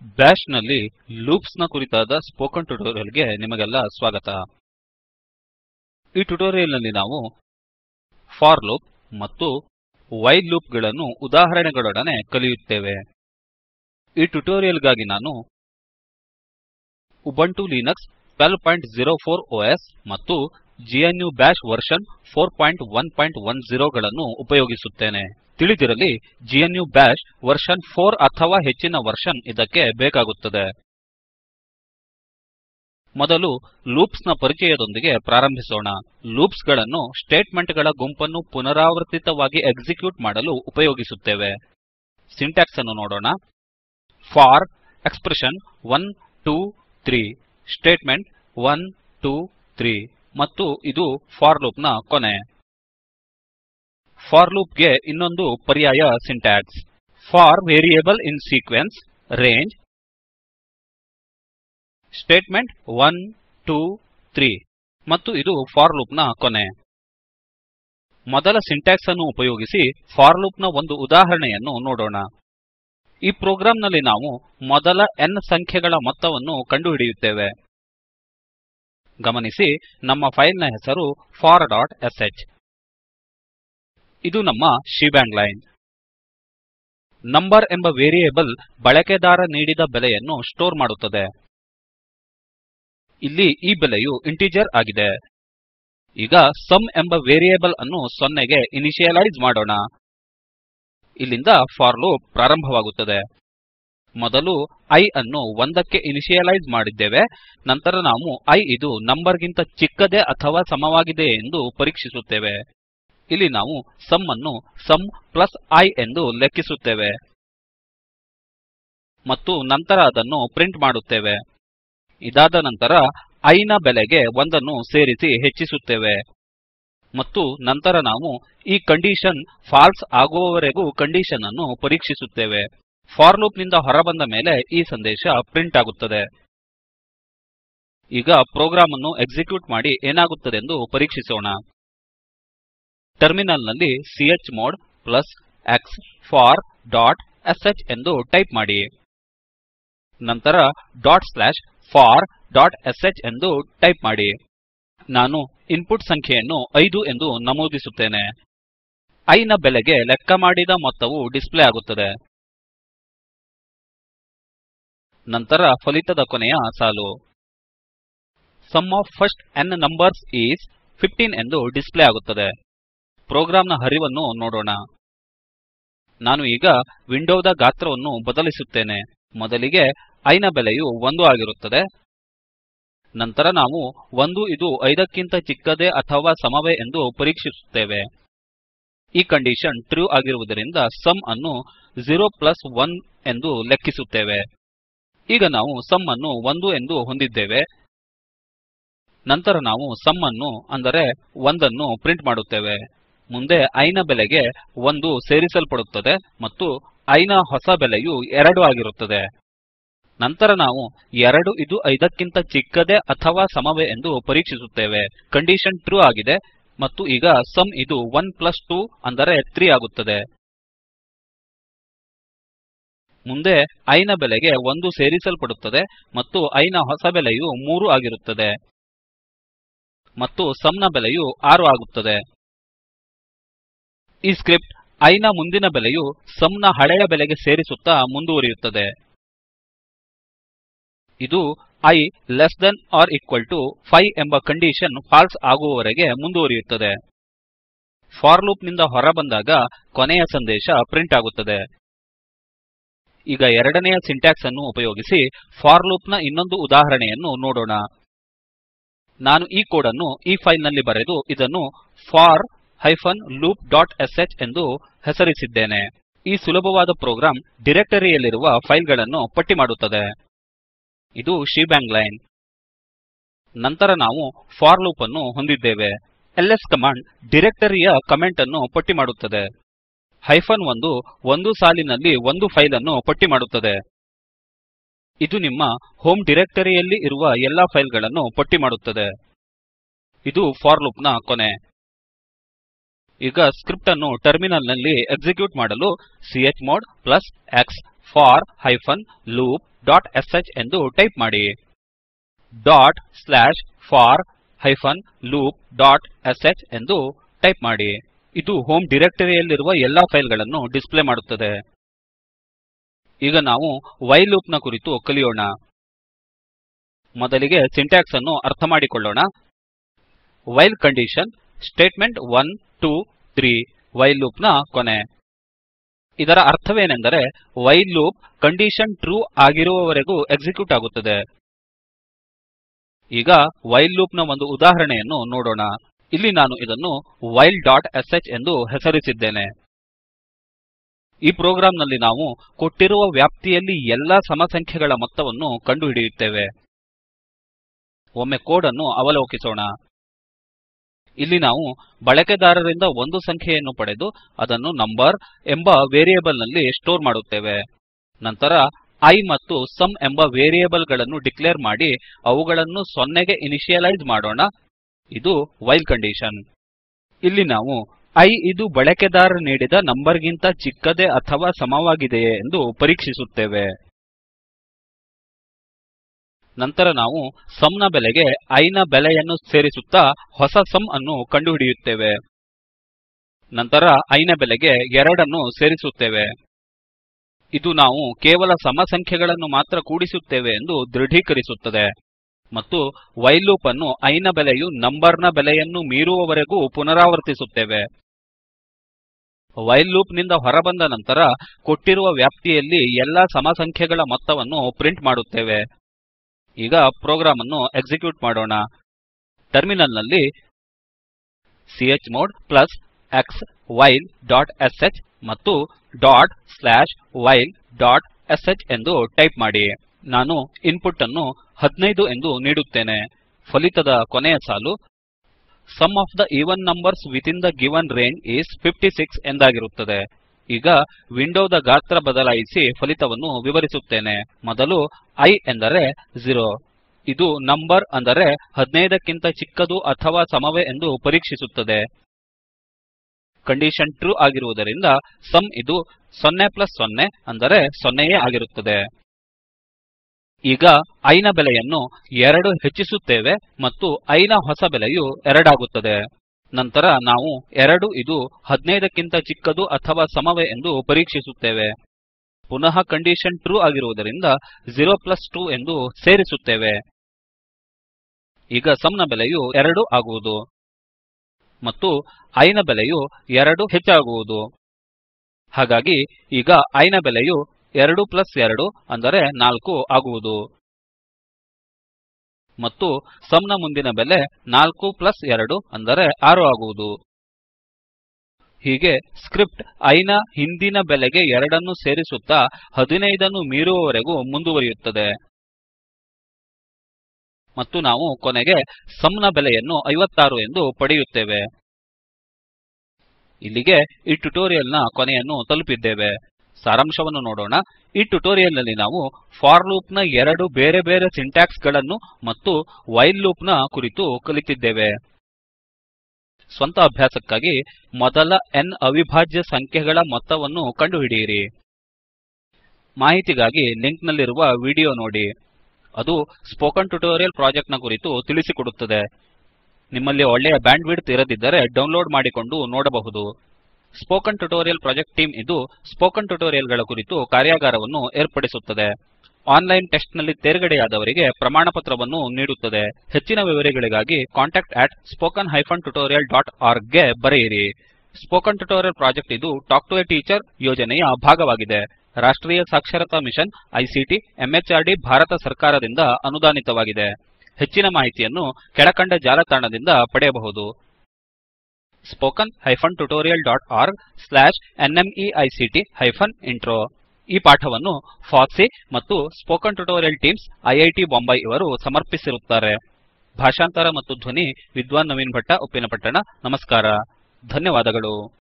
bash ನಲ್ಲಿ loops ನ ಕುರಿತಾದ ಸ್ಪೋಕನ್ ಟ್ಯುಟೋರಿಯಲ್ ಗೆ ನಿಮಗೆಲ್ಲ ಸ್ವಾಗತ ಈ ಟ್ಯುಟೋರಿಯಲ್ ನಲ್ಲಿ ನಾವು ಫಾರ್ ಲೂಪ್ ಮತ್ತು ವೈಲ್ ಲೂಪ್ ಗಳನ್ನು ಉದಾಹರಣೆಗಳೊಡನೆ ಕಲಿಯುತ್ತೇವೆ ಈ ಟ್ಯುಟೋರಿಯಲ್ ಗಾಗಿ ನಾನು ಉಬುಂಟು ಲಿನಕ್ಸ್ 1204 ಒಎಸ್ ಮತ್ತು GNU ಬಾಶ್ ವರ್ಷನ್ 4110 ಗಳನ್ನು ಉಪಯೋಗಿಸುತ್ತೇನೆ ತಿಳಿದಿರಲಿ GNU ಬಾಶ್ ವರ್ಷನ್ 4 ಅಥವಾ ಹೆಚ್ಚಿನ ವರ್ಷನ್ ಇದಕ್ಕೆ ಬೇಕಾಗುತ್ತದೆ ಮೊದಲು ಲೂಪ್ಸ್ ನ ಪರಿಚಯದೊಂದಿಗೆ ಪ್ರಾರಂಭಿಸೋಣ ಲೂಪ್ಸ್ ಗಳನ್ನು ಸ್ಟೇಟ್ಮೆಂಟ್ ಗಳ ಗುಂಪನ್ನು ಪುನರಾವರ್ತಿತವಾಗಿ ಎಕ್ಸಿಕ್ಯೂಟ್ ಮಾಡಲು ಉಪಯೋಗಿಸುತ್ತೇವೆ ಸಿಂಟ್ಯಾಕ್ಸ್ ಅನ್ನು ನೋಡೋಣ ಫಾರ್ ಎಕ್ಸ್ಪ್ರೆಷನ್ 1 2 3 ಸ್ಟೇಟ್ಮೆಂಟ್ 1 2 3 ಮತ್ತು ಇದು ಫಾರ್ ಲೂಪ್ ನ ಕೊನೆ ಫಾರ್ ಲೂಪ್ ಗೆ ಇನ್ನೊಂದು ಪರ್ಯಾಯ syntax for variable in sequence range statement 1 2 3 ಮತ್ತು ಇದು ಫಾರ್ ಲೂಪ್ ನ ಕೊನೆ ಮೊದಲ ಸಿಂಟ್ಯಾಕ್ಸ್ ಅನ್ನು ಉಪಯೋಗಿಸಿ ಫಾರ್ ಲೂಪ್ ನ ಒಂದು ಉದಾಹರಣೆಯನ್ನು ನೋಡೋಣ ಈ ಪ್ರೋಗ್ರಾಮ್ ನಲ್ಲಿ ನಾವು ಮೊದಲ n ಸಂಖ್ಯೆಗಳ ಮೊತ್ತವನ್ನು ಕಂಡುಹಿಡಿಯುತ್ತೇವೆ ಗಮನಿಸಿ ನಮ್ಮ ಫೈಲ್ ನ ಹೆಸರು for.sh ಇದು ನಮ್ಮ ಶೆಬಾಂಗ್ ಲೈನ್ ನಂಬರ್ ಎಂಬ ವೇರಿಯೇಬಲ್ ಬಳಕೆದಾರ ನೀಡಿದ ಬೆಲೆಯನ್ನು ಸ್ಟೋರ್ ಮಾಡುತ್ತದೆ ಇಲ್ಲಿ ಈ ಬೆಲೆಯು ಇಂಟಿಜರ್ ಆಗಿದೆ ಈಗ ಸುಮ್ ಎಂಬ ವೇರಿಯೇಬಲ್ ಅನ್ನು ಸೊನ್ನೆಗೆ ಇನಿಷಿಯಲೈಜ್ ಮಾಡೋಣ ಇಲ್ಲಿಂದ ಫಾರ್ ಲೂಪ್ ಪ್ರಾರಂಭವಾಗುತ್ತದೆ ಮೊದಲು i ಅನ್ನು ಒಂದಕ್ಕೆ ಇನಿಷಿಯಲೈಜ್ ಮಾಡಿದ್ದೇವೆ ನಂತರ ನಾವು i ಇದು ನಂಬರ್ ಗಿಂತ ಚಿಕ್ಕದೇ ಅಥವಾ ಸಮವಾಗಿದೆ ಎಂದು ಪರೀಕ್ಷಿಸುತ್ತೇವೆ ಇಲ್ಲಿ ನಾವು ಸುಮ್ ಅನ್ನು ಸುಮ್ ಪ್ಲಸ್ i ಎಂದು ಲೆಕ್ಕಿಸುತ್ತೇವೆ ಮತ್ತು ನಂತರ ಅದನ್ನು ಪ್ರಿಂಟ್ ಮಾಡುತ್ತೇವೆ ಇದಾದ ನಂತರ i ನ ಬೆಲೆಗೆ ಒಂದನ್ನು ಸೇರಿಸಿ ಹೆಚ್ಚಿಸುತ್ತೇವೆ ಮತ್ತು ನಂತರ ನಾವು ಈ ಕಂಡೀಷನ್ ಫಾಲ್ಸ್ ಆಗುವವರೆಗೂ ಕಂಡೀಷನ್ ಅನ್ನು ಪರೀಕ್ಷಿಸುತ್ತೇವೆ ಫಾರ್ ಲೂಪ್ ನಿಂದ ಹೊರಬಂದ ಮೇಲೆ ಈ ಸಂದೇಶ ಪ್ರಿಂಟ್ ಆಗುತ್ತದೆ ಈಗ ಪ್ರೋಗ್ರಾಮ್ ಅನ್ನು ಎಕ್ಸಿಕ್ಯೂಟ್ ಮಾಡಿ ಏನಾಗುತ್ತದೆಂದು ಪರೀಕ್ಷಿಸೋಣ ಟರ್ಮಿನಲ್ ನಲ್ಲಿ chmod plus x for dot sh ಎಂದು ಟೈಪ್ ಮಾಡಿ ನಂತರ dot slash for dot sh ಎಂದು ಟೈಪ್ ಮಾಡಿ ನಾನು ಇನ್ಪುಟ್ ಸಂಖ್ಯೆಯನ್ನು 5 ಎಂದು ನಮೂದಿಸುತ್ತೇನೆ i ನ ಬೆಲೆಗೆ ಲೆಕ್ಕಮಾಡಿದ ಮೊತ್ತವು ಡಿಸ್ಪ್ಲೇ ಆಗುತ್ತದೆ ನಂತರ ಫಲಿತದ ಕೊನೆಯ ಸಾಲು sum of first n numbers is 15 ಎಂದು ಡಿಸ್ಪ್ಲೇ ಆಗುತ್ತದೆ ಪ್ರೋಗ್ರಾಮ್ ನ ಹರಿವನ್ನು ನೋಡೋಣ ನಾನು ಈಗ ವಿಂಡೋದ ಗಾತ್ರವನ್ನು ಬದಲಿಸುತ್ತೇನೆ ಮೊದಲಿಗೆ i ನ ಬೆಲೆಯು 1 ಆಗಿರುತ್ತದೆ ನಂತರ ನಾವು 1 ಇದು 5 ಕ್ಕಿಂತ ಚಿಕ್ಕದೇ ಅಥವಾ ಸಮವೇ ಎಂದು ಪರೀಕ್ಷಿಸುತ್ತೇವೆ ಈ ಕಂಡೀಷನ್ ಟ್ರೂ ಆಗಿರುವುದರಿಂದ ಸುಮ್ ಅನ್ನು 0 ಪ್ಲಸ್ 1 ಎಂದು ಲೆಕ್ಕಿಸುತ್ತೇವೆ ಈಗ ನಾವು ಸುಮ್ ಅನ್ನು 1 ಎಂದು ಹೊಂದಿದ್ದೇವೆ ನಂತರ ನಾವು ಸುಮ್ ಅನ್ನು ಅಂದರೆ 1 ಅನ್ನು ಪ್ರಿಂಟ್ ಮಾಡುತ್ತೇವೆ ಮುಂದೆ i ನ ಬೆಲೆಗೆ 1 ಸೇರಿಸಲ್ಪಡುತ್ತದೆ ಮತ್ತು i ನ ಹೊಸ ಬೆಲೆಯು 2 ಆಗಿರುತ್ತದೆ ನಂತರ ನಾವು 2 ಇದು 5 ಕ್ಕಿಂತ ಚಿಕ್ಕದೇ ಅಥವಾ ಸಮವೇ ಎಂದು ಪರೀಕ್ಷಿಸುತ್ತೇವೆ ಕಂಡೀಷನ್ ಟ್ರೂ ಆಗಿದೆ ಮತ್ತು ಈಗ ಸುಮ್ ಇದು 1 ಪ್ಲಸ್ 2 ಅಂದರೆ 3 ಆಗುತ್ತದೆ ಮುಂದೆ i ನ ಬೆಲೆಗೆ 1 ಸೇರಿಸಲ್ಪಡುತ್ತದೆ ಮತ್ತು i ನ ಹೊಸ ಬೆಲೆಯು 3 ಆಗಿರುತ್ತದೆ ಮತ್ತು ಸುಮ್ ನ ಬೆಲೆಯು 6 ಆಗುತ್ತದೆ ಈ ಸ್ಕ್ರಿಪ್ಟ್ i ನ ಮುಂದಿನ ಬೆಲೆಯು ಸುಮ್ ನ ಹಳೆಯ ಬೆಲೆಗೆ ಸೇರಿಸುತ್ತಾ ಮುಂದುವರಿಯುತ್ತದೆ ಇದು i less than or equal to 5 ಎಂಬ ಕಂಡೀಷನ್ ಫಾಲ್ಸ್ ಆಗುವವರೆಗೆ ಮುಂದುವರಿಯುತ್ತದೆ ಫಾರ್ ಲೂಪ್ ನಿಂದ ಹೊರಬಂದಾಗ ಕೊನೆಯ ಸಂದೇಶ ಪ್ರಿಂಟ್ ಆಗುತ್ತದೆ ಈಗ ಎರಡನೆಯ ಸಿಂಟ್ಯಾಕ್ಸ್ ಅನ್ನು ಉಪಯೋಗಿಸಿ ಫಾರ್ ಲೂಪ್ ನ ಇನ್ನೊಂದು ಉದಾಹರಣೆಯನ್ನು ನೋಡೋಣ ನಾನು ಈ ಕೋಡ್ ಅನ್ನು ಈ ಫೈಲ್ ನಲ್ಲಿ ಬರೆದು ಇದನ್ನು for hyphen loop dot sh ಎಂದು ಹೆಸರಿಸಿದ್ದೇನೆ ಈ ಸುಲಭವಾದ ಪ್ರೋಗ್ರಾಮ್ ಡಿರೆಕ್ಟರಿಯಲ್ಲಿರುವ ಫೈಲ್ ಗಳನ್ನು ಪಟ್ಟಿ ಮಾಡುತ್ತದೆ ಇದು ಶೆಬಾಂಗ್ ಲೈನ್ ನಂತರ ನಾವು ಫಾರ್ ಲೂಪ್ ಅನ್ನು ಹೊಂದಿದ್ದೇವೆ ಎಲ್ಎಸ್ ಕಮಾಂಡ್ ಡಿರೆಕ್ಟರಿಯ ಕಮೆಂಟ್ ಅನ್ನು ಪಟ್ಟಿ ಮಾಡುತ್ತದೆ ಹೈಫನ್ ಒಂದು ಒಂದು ಸಾಲಿನಲ್ಲಿ ಒಂದು ಫೈಲ್ ಅನ್ನು ಪಟ್ಟಿ ಮಾಡುತ್ತದೆ ಇದು ನಿಮ್ಮ ಹೋಮ್ ಡಿರೆಕ್ಟರಿಯಲ್ಲಿ ಇರುವ ಎಲ್ಲಾ ಫೈಲ್ ಗಳನ್ನು ಪಟ್ಟಿ ಮಾಡುತ್ತದೆ ಇದು ಫಾರ್ ಲೂಪ್ ನ ಕೊನೆ ಈಗ ಸ್ಕ್ರಿಪ್ಟ್ ಅನ್ನು ಟರ್ಮಿನಲ್ ನಲ್ಲಿ ಎಕ್ಸಿಕ್ಯೂಟ್ ಮಾಡಲು chmod plus x for hyphen loop dot sh ಎಂದು ಟೈಪ್ ಮಾಡಿ dot slash for hyphen loop dot sh ಎಂದು ಟೈಪ್ ಮಾಡಿ ಇದು ಹೋಮ್ ಡೈರೆಕ್ಟರಿಯಲ್ಲಿರುವ ಎಲ್ಲಾ ಫೈಲ್ ಗಳನ್ನು ಡಿಸ್ಪ್ಲೇ ಮಾಡುತ್ತದೆ ಈಗ ನಾವು ವೈಲ್ ಲೂಪ್ ನ ಕುರಿತು ಕಲಿಯೋಣ ಮೊದಲಿಗೆ ಸಿಂಟ್ಯಾಕ್ಸ್ ಅನ್ನು ಅರ್ಥಮಾಡಿಕೊಳ್ಳೋಣ while condition statement 1 2 3 while loop ನ ಕೊನೆ ಇದರ ಅರ್ಥವೇನೆಂದರೆ ವೈಲ್ ಲೂಪ್ ಕಂಡೀಷನ್ ಟ್ರೂ ಆಗಿರುವವರೆಗೂ ಎಕ್ಸಿಕ್ಯೂಟ್ ಆಗುತ್ತದೆ ಈಗ ವೈಲ್ ಲೂಪ್ ನ ಒಂದು ಉದಾಹರಣೆಯನ್ನು ನೋಡೋಣ ಇಲ್ಲಿ ನಾನು ಇದನ್ನು ವೈಲ್ ಡಾಟ್ sh ಎಂದು ಹೆಸರಿಸಿದ್ದೇನೆ ಈ ಪ್ರೋಗ್ರಾಮ್ ನಲ್ಲಿ ನಾವು ಕೊಟ್ಟಿರುವ ವ್ಯಾಪ್ತಿಯಲ್ಲಿ ಎಲ್ಲಾ ಸಮಸಂಖ್ಯೆಗಳ ಮೊತ್ತವನ್ನು ಕಂಡುಹಿಡಿಯುತ್ತೇವೆ ಒಮ್ಮೆ ಕೋಡ್ ಅನ್ನು ಅವಲೋಕಿಸೋಣ ಇಲ್ಲಿ ನಾವು ಬಳಕೆದಾರರಿಂದ ಒಂದು ಸಂಖ್ಯೆಯನ್ನು ಪಡೆದು ಅದನ್ನು ನಂಬರ್ ಎಂಬ ವೇರಿಯೇಬಲ್ ನಲ್ಲಿ ಸ್ಟೋರ್ ಮಾಡುತ್ತೇವೆ ನಂತರ i ಮತ್ತು ಸುಮ್ ಎಂಬ ವೇರಿಯೇಬಲ್ ಗಳನ್ನು ಡಿಕ್ಲೇರ್ ಮಾಡಿ ಅವುಗಳನ್ನು ಸೊನ್ನೆಗೆ ಇನಿಷಿಯಲೈಜ್ ಮಾಡೋಣ ಇದು ವೈಲ್ ಕಂಡೀಷನ್ ಇಲ್ಲಿ ನಾವು i ಇದು ಬಳಕೆದಾರ ನೀಡಿದ ನಂಬರ್ ಗಿಂತ ಚಿಕ್ಕದೇ ಅಥವಾ ಸಮವಾಗಿದೆಯೇ ಎಂದು ಪರೀಕ್ಷಿಸುತ್ತೇವೆ ನಂತರ ನಾವು ಸುಮ್ ನ ಬೆಲೆಗೆ i ನ ಬೆಲೆಯನ್ನು ಸೇರಿಸುತ್ತಾ ಹೊಸ ಸುಮ್ ಅನ್ನು ಕಂಡುಹಿಡಿಯುತ್ತೇವೆ ನಂತರ i ನ ಬೆಲೆಗೆ 2 ಅನ್ನು ಸೇರಿಸುತ್ತೇವೆ ಇದು ನಾವು ಕೇವಲ ಸಮಸಂಖ್ಯೆಗಳನ್ನು ಮಾತ್ರ ಕೂಡಿಸುತ್ತೇವೆ ಎಂದು ದೃಢೀಕರಿಸುತ್ತದೆ ಮತ್ತು ವೈಲ್ ಲೂಪ್ ಅನ್ನು i ನ ಬೆಲೆಯು ನಂಬರ್ ನ ಬೆಲೆಯನ್ನು ಮೀರುವವರೆಗೂ ಪುನರಾವರ್ತಿಸುತ್ತೇವೆ ವೈಲ್ ಲೂಪ್ ನಿಂದ ಹೊರಬಂದ ನಂತರ ಕೊಟ್ಟಿರುವ ವ್ಯಾಪ್ತಿಯಲ್ಲಿ ಎಲ್ಲಾ ಸಮಸಂಖ್ಯೆಗಳ ಮೊತ್ತವನ್ನು ಪ್ರಿಂಟ್ ಮಾಡುತ್ತೇವೆ ಈಗ ಪ್ರೋಗ್ರಾಮ್ ಅನ್ನು ಎಕ್ಸಿಕ್ಯೂಟ್ ಮಾಡೋಣ ಟರ್ಮಿನಲ್ ನಲ್ಲಿ chmod plus x while dot sh ಮತ್ತು dot slash while dot sh ಎಂದು ಟೈಪ್ ಮಾಡಿ ನಾನು ಇನ್ಪುಟ್ ಅನ್ನು 15 ಎಂದು ನೀಡುತ್ತೇನೆ ಫಲಿತದ ಕೊನೆಯ ಸಾಲು sum of the even numbers within the given range is 56 ಎಂದಾಗಿರುತ್ತದೆ ಈಗ ವಿಂಡೋದ ಗಾತ್ರ ಬದಲಾಯಿಸಿ ಫಲಿತವನ್ನು ವಿವರಿಸುತ್ತೇನೆ ಮೊದಲು i ಎಂದರೆ 0 ಇದು ನಂಬರ್ ಅಂದರೆ 15 ಕ್ಕಿಂತ ಚಿಕ್ಕದು ಅಥವಾ ಸಮವೇ ಎಂದು ಪರೀಕ್ಷಿಸುತ್ತದೆ ಕಂಡೀಷನ್ ಟ್ರೂ ಆಗಿರುವುದರಿಂದ ಸುಮ್ ಇದು 0 ಪ್ಲಸ್ 0 ಅಂದರೆ ಸೊನ್ನೆಯೇ ಆಗಿರುತ್ತದೆ ಈಗ i ನ ಬೆಲೆಯನ್ನು 2 ಹೆಚ್ಚಿಸುತ್ತೇವೆ ಮತ್ತು i ನ ಹೊಸ ಬೆಲೆಯು 2 ಆಗುತ್ತದೆ ನಂತರ ನಾವು 2 ಇದು 15 ಕ್ಕಿಂತ ಚಿಕ್ಕದು ಅಥವಾ ಸಮವೇ ಎಂದು ಪರೀಕ್ಷಿಸುತ್ತೇವೆ ಪುನಃ ಕಂಡೀಷನ್ ಟ್ರೂ ಆಗಿರುವುದರಿಂದ 0 ಪ್ಲಸ್ 2 ಎಂದು ಸೇರಿಸುತ್ತೇವೆ ಈಗ ಸುಮ್ ನ ಬೆಲೆಯು 2 ಆಗುವುದು ಮತ್ತು i ನ ಬೆಲೆಯು 2 ಹೆಚ್ಚಾಗುವುದು ಹಾಗಾಗಿ ಈಗ i ನ ಬೆಲೆಯು 2 ಪ್ಲಸ್ 2 ಅಂದರೆ 4 ಆಗುವುದು ಮತ್ತು ಸುಮ್ ನ ಮುಂದಿನ ಬೆಲೆ 4 ಪ್ಲಸ್ 2 ಅಂದರೆ 6 ಆಗುವುದು ಹೀಗೆ ಸ್ಕ್ರಿಪ್ಟ್ i ನ ಹಿಂದಿನ ಬೆಲೆಗೆ 2 ಅನ್ನು ಸೇರಿಸುತ್ತಾ 15 ಅನ್ನು ಮೀರುವವರೆಗೂ ಮುಂದುವರಿಯುತ್ತದೆ ಮತ್ತು ನಾವು ಕೊನೆಗೆ ಸುಮ್ ನ ಬೆಲೆಯನ್ನು 56 ಎಂದು ಪಡೆಯುತ್ತೇವೆ ಇಲ್ಲಿಗೆ ಈ ಟ್ಯುಟೋರಿಯಲ್ ನ ಕೊನೆಯನ್ನು ತಲುಪಿದ್ದೇವೆ ಸಾರಾಂಶವನ್ನು ನೋಡೋಣ ಈ ಟ್ಯುಟೋರಿಯಲ್ ನಲ್ಲಿ ನಾವು ಫೋರ್ ಲೂಪ್ ನ ಎರಡು ಬೇರೆ ಬೇರೆ ಸಿಂಟ್ಯಾಕ್ಸ್ ಗಳನ್ನು ಮತ್ತು ವೈಲ್ ಲೂಪ್ ನ ಕುರಿತು ಕಲಿತಿದ್ದೇವೆ ಸ್ವಂತ ಅಭ್ಯಾಸಕ್ಕಾಗಿ ಮೊದಲ n ಅವಿಭಾಜ್ಯ ಸಂಖ್ಯೆಗಳ ಮೊತ್ತವನ್ನು ಕಂಡುಹಿಡಿಯಿರಿ ಮಾಹಿತಿಗಾಗಿ ಲಿಂಕ್ ನಲ್ಲಿರುವ ವಿಡಿಯೋ ನೋಡಿ ಅದು ಸ್ಪೋಕನ್ ಟ್ಯುಟೋರಿಯಲ್ ಪ್ರಾಜೆಕ್ಟ್ ನ ಕುರಿತು ತಿಳಿಸಿಕೊಡುತ್ತದೆ ನಿಮ್ಮಲ್ಲಿ ಒಳ್ಳೆಯ ಬ್ಯಾಂಡ್ವಿಡ್ತ್ ಇರದಿದ್ದರೆ ಡೌನ್ಲೋಡ್ ಮಾಡಿಕೊಂಡು ನೋಡಬಹುದು ಸ್ಪೋಕನ್ ಟ್ಯುಟೋರಿಯಲ್ ಪ್ರಾಜೆಕ್ಟ್ ಟೀಮ್ ಇದು ಸ್ಪೋಕನ್ ಟ್ಯುಟೋರಿಯಲ್ ಗಳ ಕುರಿತು ಕಾರ್ಯಾಗಾರವನ್ನು ಏರ್ಪಡಿಸುತ್ತದೆ ಆನ್ಲೈನ್ ಟೆಸ್ಟ್ ನಲ್ಲಿ ತೇರ್ಗಡೆಯಾದವರಿಗೆ ಪ್ರಮಾಣಪತ್ರವನ್ನು ನೀಡುತ್ತದೆ ಹೆಚ್ಚಿನ ವಿವರಗಳಿಗಾಗಿ contact spoken hyphen tutorial dot org ಗೆ ಬರೆಯಿರಿ ಸ್ಪೋಕನ್ ಟ್ಯುಟೋರಿಯಲ್ ಪ್ರಾಜೆಕ್ಟ್ ಇದು ಟಾಕ್ ಟು ಎ ಟೀಚರ್ ಯೋಜನೆಯ ಭಾಗವಾಗಿದೆ ರಾಷ್ಟ್ರೀಯ ಸಾಕ್ಷರತಾ ಮಿಷನ್ ಐಸಿಟಿ ಎಂಎಚಆರ್ಡಿ ಭಾರತ ಸರ್ಕಾರದಿಂದ ಅನುದಾನಿತವಾಗಿದೆ ಹೆಚ್ಚಿನ ಮಾಹಿತಿಯನ್ನು ಕೆಳಕಂಡ ಜಾಲತಾಣದಿಂದ ಪಡೆಯಬಹುದು spoken hyphen tutorial dot org slash NMEICT hyphen intro ಈ ಪಾಠವನ್ನು ಫಾಸ್ಸಿ ಮತ್ತು spoken tutorial teams IIT Bombay ಇವರು ಸಮರ್ಪಿಸಿರುತ್ತಾರೆ ಭಾಷಾಂತರ ಮತ್ತು ಧ್ವನಿ ವಿದ್ವಾನ್ ನವೀನ್ ಭಟ್ಟ ಉಪ್ಪಿನಪಟ್ಟಣ ನಮಸ್ಕಾರ ಧನ್ಯವಾದಗಳು